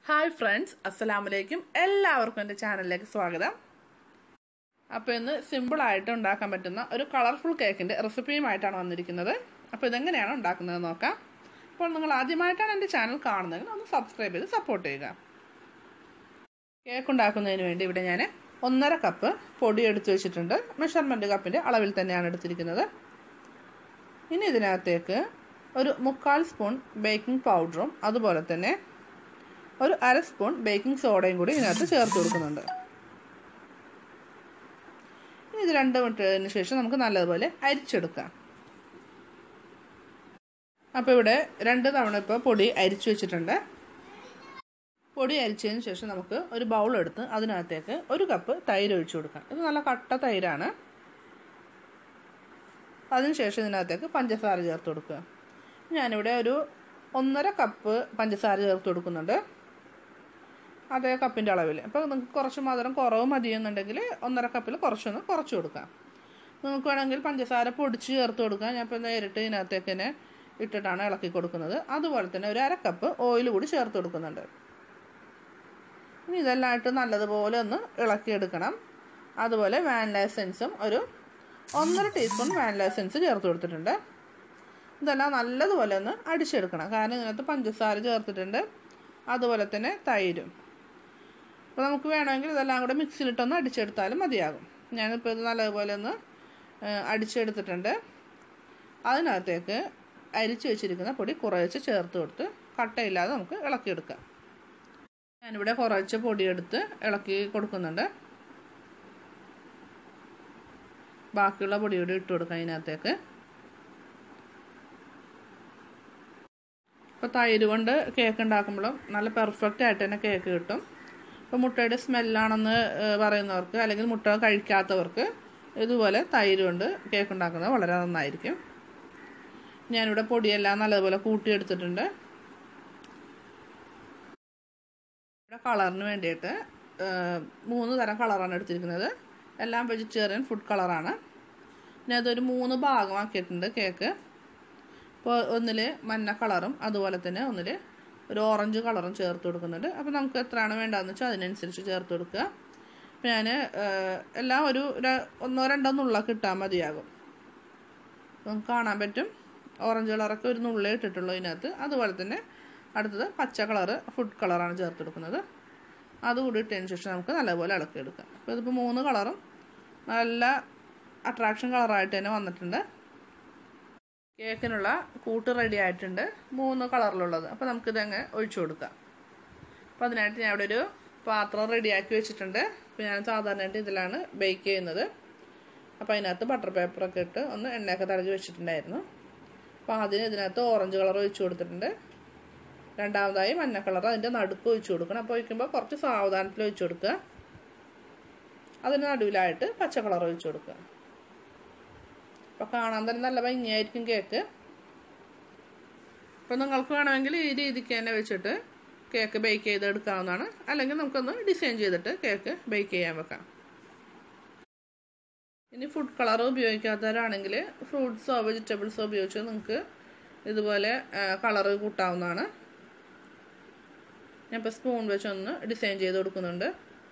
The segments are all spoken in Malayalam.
ഹായ് ഫ്രണ്ട്സ് അസ്സലാമു അലൈക്കും എല്ലാവർക്കും എൻ്റെ ചാനലിലേക്ക് സ്വാഗതം അപ്പോൾ ഇന്ന് സിമ്പിളായിട്ട് ഉണ്ടാക്കാൻ പറ്റുന്ന ഒരു കളർഫുൾ കേക്കിൻ്റെ റെസിപ്പിയുമായിട്ടാണ് വന്നിരിക്കുന്നത് അപ്പോൾ ഇതെങ്ങനെയാണ് ഉണ്ടാക്കുന്നത് നോക്കാം അപ്പോൾ നിങ്ങൾ ആദ്യമായിട്ടാണ് എൻ്റെ ചാനൽ കാണുന്നതെങ്കിൽ ഒന്ന് സബ്സ്ക്രൈബ് ചെയ്ത് സപ്പോർട്ട് ചെയ്യുക കേക്ക് ഉണ്ടാക്കുന്നതിന് വേണ്ടി ഇവിടെ ഞാൻ ഒന്നര കപ്പ് പൊടി എടുത്തു വെച്ചിട്ടുണ്ട് മെഷർമെൻറ്റ് കപ്പിൻ്റെ അളവിൽ തന്നെയാണ് എടുത്തിരിക്കുന്നത് ഇനി ഇതിനകത്തേക്ക് ഒരു മുക്കാൽ സ്പൂൺ ബേക്കിംഗ് പൗഡറും അതുപോലെ തന്നെ ഒരു അര സ്പൂൺ ബേക്കിംഗ് സോഡയും കൂടി ഇതിനകത്ത് ചേർത്ത് കൊടുക്കുന്നുണ്ട് ഇനി ഇത് രണ്ട് മിനിറ്റിന് ശേഷം നമുക്ക് നല്ലതുപോലെ അരിച്ചെടുക്കാം അപ്പോൾ ഇവിടെ രണ്ട് തവണ ഇപ്പോൾ പൊടി അരിച്ചു വെച്ചിട്ടുണ്ട് പൊടി അരിച്ചതിന് ശേഷം നമുക്ക് ഒരു ബൗൾ എടുത്ത് അതിനകത്തേക്ക് ഒരു കപ്പ് തൈര് ഒഴിച്ചു കൊടുക്കാം ഇത് നല്ല കട്ട തൈരാണ് അതിനുശേഷം ഇതിനകത്തേക്ക് പഞ്ചസാര ചേർത്ത് കൊടുക്കുക ഞാനിവിടെ ഒരു ഒന്നര കപ്പ് പഞ്ചസാര ചേർത്ത് കൊടുക്കുന്നുണ്ട് അതേ കപ്പിൻ്റെ അളവിൽ അപ്പോൾ നിങ്ങൾക്ക് കുറച്ച് മധുരം കുറവ് മതിയെന്നുണ്ടെങ്കിൽ ഒന്നര കപ്പിൽ കുറച്ചൊന്ന് കുറച്ച് കൊടുക്കാം നിങ്ങൾക്ക് വേണമെങ്കിൽ പഞ്ചസാര പൊടിച്ച് ചേർത്ത് കൊടുക്കാം ഞാൻ ഇപ്പോൾ നേരിട്ട് ഇതിനകത്തേക്ക് തന്നെ ഇട്ടിട്ടാണ് ഇളക്കി കൊടുക്കുന്നത് അതുപോലെ തന്നെ ഒരു അര കപ്പ് ഓയിൽ കൂടി ചേർത്ത് കൊടുക്കുന്നുണ്ട് ഇനി ഇതെല്ലാം ഇട്ട് നല്ലതുപോലെ ഒന്ന് ഇളക്കിയെടുക്കണം അതുപോലെ വാനില എസെൻസും ഒരു ഒന്നര ടീസ്പൂൺ വാനില എസെൻസ് ചേർത്ത് കൊടുത്തിട്ടുണ്ട് ഇതെല്ലാം നല്ലതുപോലെ ഒന്ന് അടിച്ചെടുക്കണം കാരണം ഇതിനകത്ത് പഞ്ചസാര ചേർത്തിട്ടുണ്ട് അതുപോലെ തന്നെ തൈരും അപ്പോൾ നമുക്ക് വേണമെങ്കിൽ ഇതെല്ലാം കൂടെ മിക്സിയിലിട്ടൊന്ന് അടിച്ചെടുത്താലും മതിയാകും ഞാനിപ്പോൾ ഇത് നല്ലതുപോലെ ഒന്ന് അടിച്ചെടുത്തിട്ടുണ്ട് അതിനകത്തേക്ക് അരിച്ചു വെച്ചിരിക്കുന്ന പൊടി കുറച്ച് ചേർത്ത് കൊടുത്ത് കട്ടയില്ലാതെ നമുക്ക് ഇളക്കിയെടുക്കാം ഞാനിവിടെ കുറച്ച് പൊടിയെടുത്ത് ഇളക്കി കൊടുക്കുന്നുണ്ട് ബാക്കിയുള്ള പൊടി കൂടി ഇട്ട് കൊടുക്കാം അതിനകത്തേക്ക് ഇപ്പോൾ തൈര് കൊണ്ട് കേക്ക് ഉണ്ടാക്കുമ്പോഴും നല്ല പെർഫെക്റ്റ് ആയിട്ട് തന്നെ കേക്ക് കിട്ടും ഇപ്പോൾ മുട്ടയുടെ സ്മെല്ലാണെന്ന് പറയുന്നവർക്ക് അല്ലെങ്കിൽ മുട്ട കഴിക്കാത്തവർക്ക് ഇതുപോലെ തൈര് കൊണ്ട് കേക്ക് ഉണ്ടാക്കുന്നത് വളരെ നന്നായിരിക്കും ഞാനിവിടെ പൊടിയെല്ലാം നല്ലതുപോലെ കൂട്ടിയെടുത്തിട്ടുണ്ട് ഇവിടെ കളറിന് വേണ്ടിയിട്ട് മൂന്ന് തരം കളറാണ് എടുത്തിരിക്കുന്നത് എല്ലാം വെജിറ്റേറിയൻ ഫുഡ് കളറാണ് പിന്നെ അതൊരു മൂന്ന് ഭാഗമാക്കിയിട്ടുണ്ട് കേക്ക് ഇപ്പോൾ ഒന്നിൽ മഞ്ഞ കളറും അതുപോലെ തന്നെ ഒന്നിൽ ഒരു ഓറഞ്ച് കളറും ചേർത്ത് കൊടുക്കുന്നുണ്ട് അപ്പോൾ നമുക്ക് എത്രയാണ് വേണ്ടതെന്ന് വെച്ചാൽ അതിനനുസരിച്ച് ചേർത്ത് കൊടുക്കുക അപ്പോൾ ഞാൻ എല്ലാം ഒരു ഒന്നോ രണ്ടോ നുള്ളൊക്കെ ഇട്ടാൽ മതിയാകും നമുക്ക് കാണാൻ പറ്റും ഓറഞ്ച് കളറൊക്കെ ഒരു നുള്ളേ ഇട്ടിട്ടുള്ളൂ ഇതിനകത്ത് അതുപോലെ തന്നെ അടുത്തത് പച്ച കളറ് ഫുഡ് കളറാണ് ചേർത്ത് കൊടുക്കുന്നത് അതുകൂടി ഇട്ടതിന് ശേഷം നമുക്ക് നല്ലപോലെ ഇളക്കിയെടുക്കാം അപ്പോൾ ഇതിപ്പോൾ മൂന്ന് കളറും നല്ല അട്രാക്ഷൻ കളറായിട്ട് തന്നെ വന്നിട്ടുണ്ട് കേക്കിനുള്ള കൂട്ട് റെഡി ആയിട്ടുണ്ട് മൂന്ന് കളറിലുള്ളത് അപ്പോൾ നമുക്കിതങ്ങ് ഒഴിച്ചു കൊടുക്കാം അപ്പോൾ അതിനായിട്ട് ഞാൻ ഇവിടെ ഒരു പാത്രം റെഡിയാക്കി വെച്ചിട്ടുണ്ട് അപ്പോൾ ഞാൻ സാധാരണയായിട്ട് ഇതിലാണ് ബേക്ക് ചെയ്യുന്നത് അപ്പോൾ അതിനകത്ത് ബട്ടർ പേപ്പറൊക്കെ ഇട്ട് ഒന്ന് എണ്ണയൊക്കെ തടഞ്ഞ് വെച്ചിട്ടുണ്ടായിരുന്നു അപ്പോൾ അതിന് ഇതിനകത്ത് ഓറഞ്ച് കളർ ഒഴിച്ചു കൊടുത്തിട്ടുണ്ട് രണ്ടാമതായി മഞ്ഞ കളർ അതിൻ്റെ നടുക്ക് ഒഴിച്ചു കൊടുക്കണം അപ്പോൾ ഒഴിക്കുമ്പോൾ കുറച്ച് സാവധാനത്തിൽ ഒഴിച്ചു കൊടുക്കുക അതിന് നടുവിലായിട്ട് പച്ച കളർ ഒഴിച്ചു കൊടുക്കുക അപ്പോൾ കാണാൻ തന്നെ നല്ല ഭംഗിയായിരിക്കും കേക്ക് അപ്പോൾ നിങ്ങൾക്ക് വേണമെങ്കിൽ ഈ രീതിക്ക് തന്നെ വെച്ചിട്ട് കേക്ക് ബേക്ക് ചെയ്ത് എടുക്കാവുന്നതാണ് അല്ലെങ്കിൽ നമുക്കൊന്ന് ഡിസൈൻ ചെയ്തിട്ട് കേക്ക് ബേക്ക് ചെയ്യാൻ വെക്കാം ഇനി ഫുഡ് കളർ ഉപയോഗിക്കാത്തവരാണെങ്കിൽ ഫ്രൂട്ട്സോ വെജിറ്റബിൾസോ ഉപയോഗിച്ച് നിങ്ങൾക്ക് ഇതുപോലെ കളറ് കൂട്ടാവുന്നതാണ് ഞാൻ ഇപ്പോൾ സ്പൂൺ വെച്ചൊന്ന് ഡിസൈൻ ചെയ്ത് കൊടുക്കുന്നുണ്ട്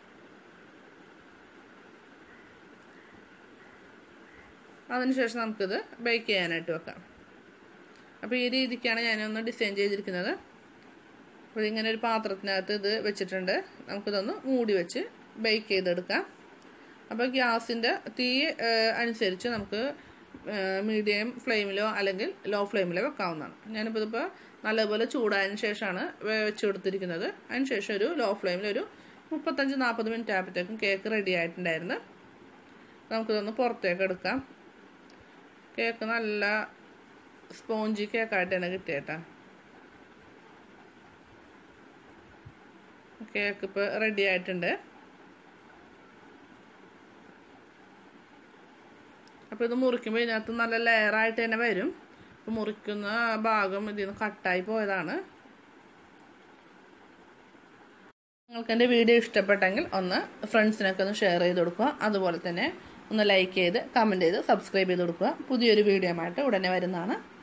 അതിനുശേഷം നമുക്കിത് ബേക്ക് ചെയ്യാനായിട്ട് വെക്കാം അപ്പോൾ ഈ രീതിക്കാണ് ഞാനൊന്ന് ഡിസൈൻ ചെയ്തിരിക്കുന്നത് അപ്പോൾ ഇങ്ങനെ ഒരു പാത്രത്തിനകത്ത് ഇത് വെച്ചിട്ടുണ്ട് നമുക്കിതൊന്ന് മൂടി വെച്ച് ബേക്ക് ചെയ്തെടുക്കാം അപ്പോൾ ഗ്യാസിൻ്റെ തീ അനുസരിച്ച് നമുക്ക് മീഡിയം ഫ്ലെയിമിലോ അല്ലെങ്കിൽ ലോ ഫ്ലെയിമിലോ വെക്കാവുന്നതാണ് ഞാനിപ്പോൾ ഇതിപ്പോൾ നല്ലപോലെ ചൂടായതിന് ശേഷമാണ് വെച്ച് കൊടുത്തിരിക്കുന്നത് അതിന് ശേഷം ഒരു ലോ ഫ്ലെയിമിൽ ഒരു മുപ്പത്തഞ്ച് നാൽപ്പത് മിനിറ്റ് ആയപ്പോഴത്തേക്കും കേക്ക് റെഡി ആയിട്ടുണ്ടായിരുന്നു നമുക്കിതൊന്ന് പുറത്തേക്ക് എടുക്കാം കേക്ക് നല്ല സ്പോഞ്ചി കേക്കായിട്ട് തന്നെ കിട്ടിയേട്ടാ കേക്ക് ഇപ്പോൾ റെഡി ആയിട്ടുണ്ട് അപ്പോൾ ഇത് മുറിക്കുമ്പോൾ ഇതിനകത്ത് നല്ല ലെയറായിട്ട് തന്നെ വരും അപ്പോൾ മുറിക്കുന്ന ഭാഗം ഇതിൽ നിന്ന് കട്ടായി പോയതാണ് നിങ്ങൾക്ക് എൻ്റെ വീഡിയോ ഇഷ്ടപ്പെട്ടെങ്കിൽ ഒന്ന് ഫ്രണ്ട്സിനൊക്കെ ഒന്ന് ഷെയർ ചെയ്ത് കൊടുക്കുക അതുപോലെ തന്നെ ഒന്ന് ലൈക്ക് ചെയ്ത് കമൻറ്റ് ചെയ്ത് സബ്സ്ക്രൈബ് ചെയ്ത് കൊടുക്കുക പുതിയൊരു വീഡിയോ ആയിട്ട് ഉടനെ വരുന്നതാണ്